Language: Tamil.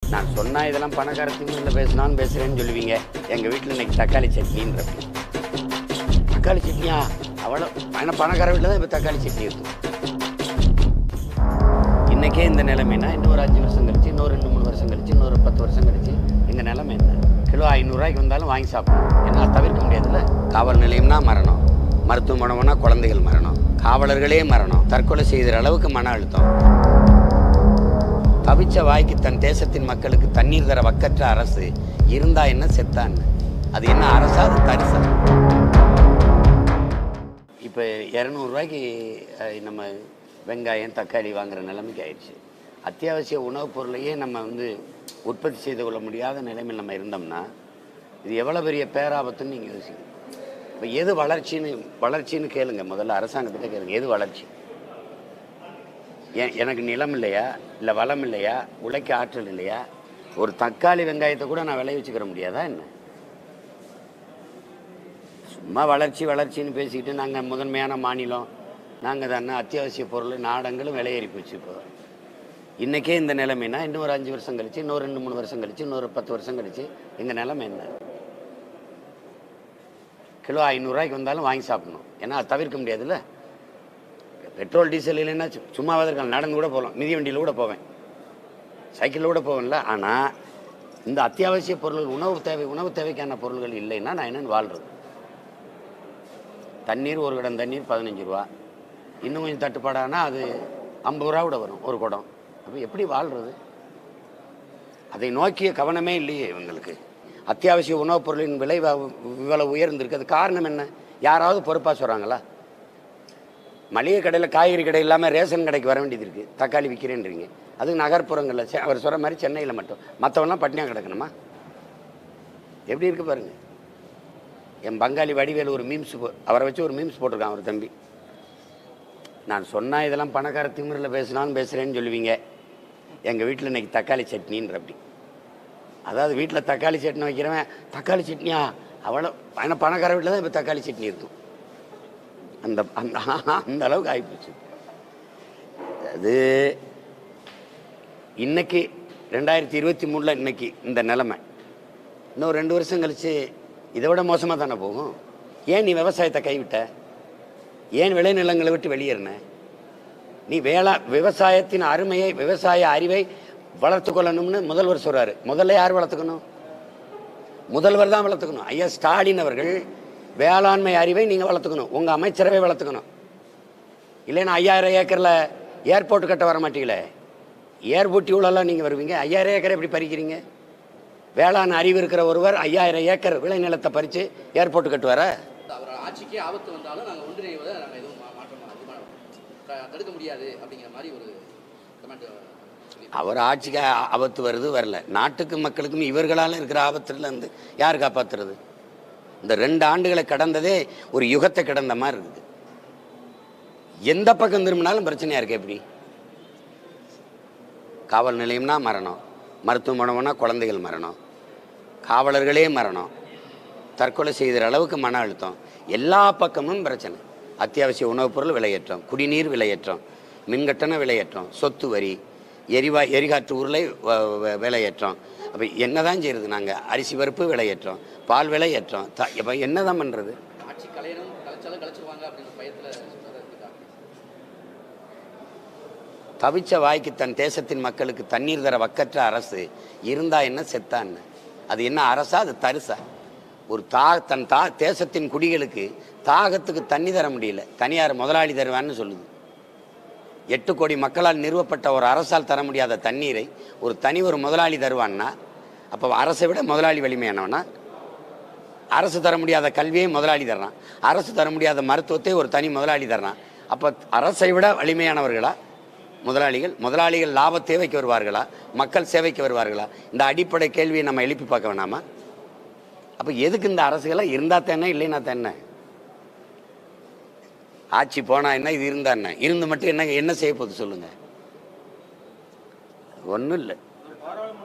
நான் சொன்னா இதெல்லாம் பணக்காரத்துக்கு இல்லை பேசினான்னு பேசுறேன்னு சொல்லுவீங்க எங்க வீட்டில் இன்னைக்கு தக்காளி சட்னின்ற தக்காளி சட்னியா அவ்வளோ ஆனால் பணக்கார வீட்டில் தான் இப்போ தக்காளி சட்னி இருக்கும் இன்னைக்கே இந்த நிலைமைனா இன்னும் ஒரு அஞ்சு வருஷம் கழிச்சு இன்னொரு ரெண்டு மூணு வருஷம் கழிச்சு இன்னொரு பத்து வருஷம் கழிச்சு எங்கள் நிலைமை என்ன கிலோ ஐநூறுரூவாய்க்கு வந்தாலும் வாங்கி சாப்பிடணும் ஏன்னா அது தவிர்க்க முடியாதுல்ல காவல் நிலையம்னா மரணம் மருத்துவமனைனா குழந்தைகள் மரணம் காவலர்களே மரணம் தற்கொலை செய்கிற அளவுக்கு மன அழுத்தம் தவிச்ச வாய்க்கு தன் தேசத்தின் மக்களுக்கு தண்ணீர் தர வக்கற்ற அரசு இருந்தா என்ன செத்தா என்ன அது என்ன அரசா அது தரிசா இப்போ இரநூறுவாய்க்கு நம்ம வெங்காயம் தக்காளி வாங்குற நிலைமைக்கு ஆயிடுச்சு அத்தியாவசிய உணவுப் பொருளையே நம்ம வந்து உற்பத்தி செய்து கொள்ள முடியாத நிலைமையில் நம்ம இருந்தோம்னா இது எவ்வளோ பெரிய பேராபத்துன்னு நீங்கள் யோசிக்கணும் இப்போ எது வளர்ச்சின்னு வளர்ச்சின்னு கேளுங்க முதல்ல அரசாங்கத்திட்ட கேளுங்க எது வளர்ச்சி ஏன் எனக்கு நிலம் இல்லையா இல்லை வளம் இல்லையா உழைக்க ஆற்றல் இல்லையா ஒரு தக்காளி வெங்காயத்தை கூட நான் விளைவிச்சுக்கிற முடியாதா என்ன சும்மா வளர்ச்சி வளர்ச்சின்னு பேசிக்கிட்டு நாங்கள் முதன்மையான மாநிலம் நாங்கள் தானே அத்தியாவசிய பொருள் நாடங்களும் விலையேறி போச்சு இப்போ இன்றைக்கே இந்த நிலைமைனா இன்னும் ஒரு அஞ்சு வருஷம் கழிச்சு இன்னொரு ரெண்டு மூணு வருஷம் கழிச்சு இன்னொரு பத்து வருஷம் கழிச்சு எங்கள் நிலைமை என்ன கிலோ ஐநூறுரூவாய்க்கு வந்தாலும் வாங்கி சாப்பிடணும் ஏன்னா அது தவிர்க்க முடியாதுல்ல பெட்ரோல் டீசல் இல்லைன்னா சு- சும்மாவது இருக்கலாம் நடந்து கூட போகலாம் மிதி வண்டியில் கூட போவேன் சைக்கிளில் கூட போவேன்ல ஆனால் இந்த அத்தியாவசிய பொருள்கள் உணவு தேவை உணவு தேவைக்கான பொருள்கள் இல்லைன்னா நான் என்னென்னு வாழ்றது தண்ணீர் ஒரு குடம் தண்ணீர் பதினஞ்சு ரூபா இன்னும் கொஞ்சம் தட்டுப்பாடானா அது ஐம்பது ரூபா கூட வரும் ஒரு குடம் அப்போ எப்படி வாழ்றது அதை நோக்கிய கவனமே இல்லையே இவங்களுக்கு அத்தியாவசிய உணவுப் பொருளின் விலை வ- இவ்வளவு உயர்ந்திருக்கு அது காரணம் என்ன யாராவது பொறுப்பாக சொல்கிறாங்களா மளிகை கடையில் காய்கறி கடை இல்லாமல் ரேஷன் கடைக்கு வர வேண்டியது இருக்குது தக்காளி விற்கிறேன்றீங்க அது நகர்ப்புறங்களில் செ- அவர் சொல்கிற மாதிரி சென்னையில் மட்டும் மற்றவெல்லாம் பட்டினியாக கிடக்கணுமா எப்படி இருக்கு பாருங்க என் பங்காளி வடிவேல் ஒரு மீம்ஸ் அவரை வச்சு ஒரு மீம்ஸ் போட்டிருக்கான் அவர் தம்பி நான் சொன்னால் இதெல்லாம் பணக்கார திமிரில் பேசினாலும் பேசுகிறேன்னு சொல்லுவீங்க எங்கள் வீட்டில் இன்னைக்கு தக்காளி சட்னின்ற அப்படி அதாவது வீட்டில் தக்காளி சட்னி வைக்கிறவன் தக்காளி சட்னியா அவ்வளோ ஆனால் பணக்கார வீட்டில் தான் இப்போ தக்காளி சட்னி இருக்கும் அந்த அந்த அந்த அளவுக்கு ஆகிப்போச்சு அது இன்னைக்கு ரெண்டாயிரத்தி இருபத்தி மூணில் இன்னைக்கு இந்த நிலைமை இன்னும் ரெண்டு வருஷம் கழிச்சு இதை விட மோசமாக தானே போகும் ஏன் நீ விவசாயத்தை கைவிட்ட ஏன் விளைநிலங்களை விட்டு வெளியேறின நீ வேளா விவசாயத்தின் அருமையை விவசாய அறிவை வளர்த்து கொள்ளணும்னு முதல்வர் சொல்றாரு முதல்ல யார் வளர்த்துக்கணும் முதல்வர் தான் வளர்த்துக்கணும் ஐயா ஸ்டாலின் அவர்கள் வேளாண்மை அறிவை நீங்கள் வளர்த்துக்கணும் உங்கள் அமைச்சரவை வளர்த்துக்கணும் இல்லைன்னா ஐயாயிரம் ஏக்கரில் ஏர்போர்ட் கட்ட வர மாட்டீங்களே ஏர்போர்ட் இவ்வளோலாம் நீங்கள் வருவீங்க ஐயாயிரம் ஏக்கரை எப்படி பறிக்கிறீங்க வேளாண் அறிவு இருக்கிற ஒருவர் ஐயாயிரம் ஏக்கர் விளைநிலத்தை பறித்து ஏர்போர்ட் கட்டுவாரா அவர் ஆட்சிக்கே ஆபத்து வந்தாலும் நாங்கள் ஒன்றிணைவதை நாங்கள் எதுவும் மா- மாற்றமா இது பண்ண- த- தடுக்க முடியாது அப்படிங்கிற மாதிரி ஒரு கமெண்ட் சொல்லி அவர் ஆட்சிக்கு ஆ- ஆபத்து வருது வரல நாட்டுக்கு மக்களுக்கும் இவர்களால் இருக்கிற ஆபத்துல இருந்து யார் காப்பாத்துறது இந்த ரெண்டு ஆண்டுகளை கடந்ததே ஒரு யுகத்தை கடந்த மாதிரி இருக்குது எந்த பக்கம் திரும்பினாலும் பிரச்சனையா இருக்கு எப்படி காவல் நிலையம்னா மரணம் மருத்துவமனைனா குழந்தைகள் மரணம் காவலர்களே மரணம் தற்கொலை செய்கிற அளவுக்கு மன அழுத்தம் எல்லா பக்கமும் பிரச்சனை அத்தியாவசிய உணவுப் பொருள் விலையேற்றம் குடிநீர் விலையேற்றம் மின்கட்டண விலையேற்றம் சொத்து வரி எரிவாய் எரிகாற்று உருளை வ- வ- விலையேற்றம் அப்போ என்னதான் செய்யறது நாங்கள் அரிசி பருப்பு விலையேற்றம் பால் விலையேற்றம் த இப்போ என்னதான் பண்ணுறது ஆட்சி கலையணும் கலைச்சாலும் கலைச்சிருவாங்க அப்படிங்கிற பயத்தில் சொல்றதா இருக்காங்க தவிச்ச வாய்க்கு தன் தேசத்தின் மக்களுக்கு தண்ணீர் தர வக்கற்ற அரசு இருந்தா என்ன செத்தா என்ன அது என்ன அரசா அது தரிசா ஒரு தா தன் தா தேசத்தின் குடிகளுக்கு தாகத்துக்கு தண்ணி தர முடியல தனியார் முதலாளி தருவான்னு சொல்லுது எட்டு கோடி மக்களால் நிறுவப்பட்ட ஒரு அரசால் தர முடியாத தண்ணீரை ஒரு தனி ஒரு முதலாளி தருவான்னா அப்போ அரசை விட முதலாளி வலிமையானவனா அரசு தர முடியாத கல்வியை முதலாளி தர்றான் அரசு தர முடியாத மருத்துவத்தை ஒரு தனி முதலாளி தர்றான் அப்போ அரசை விட வலிமையானவர்களா முதலாளிகள் முதலாளிகள் லாப தேவைக்கு வருவார்களா மக்கள் சேவைக்கு வருவார்களா இந்த அடிப்படை கேள்வியை நம்ம எழுப்பி பார்க்க வேணாமா அப்போ எதுக்கு இந்த அரசுகளாக இருந்தா தானே இல்லைன்னா தானே ஆட்சி போனா என்ன இது இருந்தா என்ன இருந்து மட்டும் என்ன என்ன செய்ய போகுது சொல்லுங்க ஒன்றும் இல்லை பாராளுமன்ற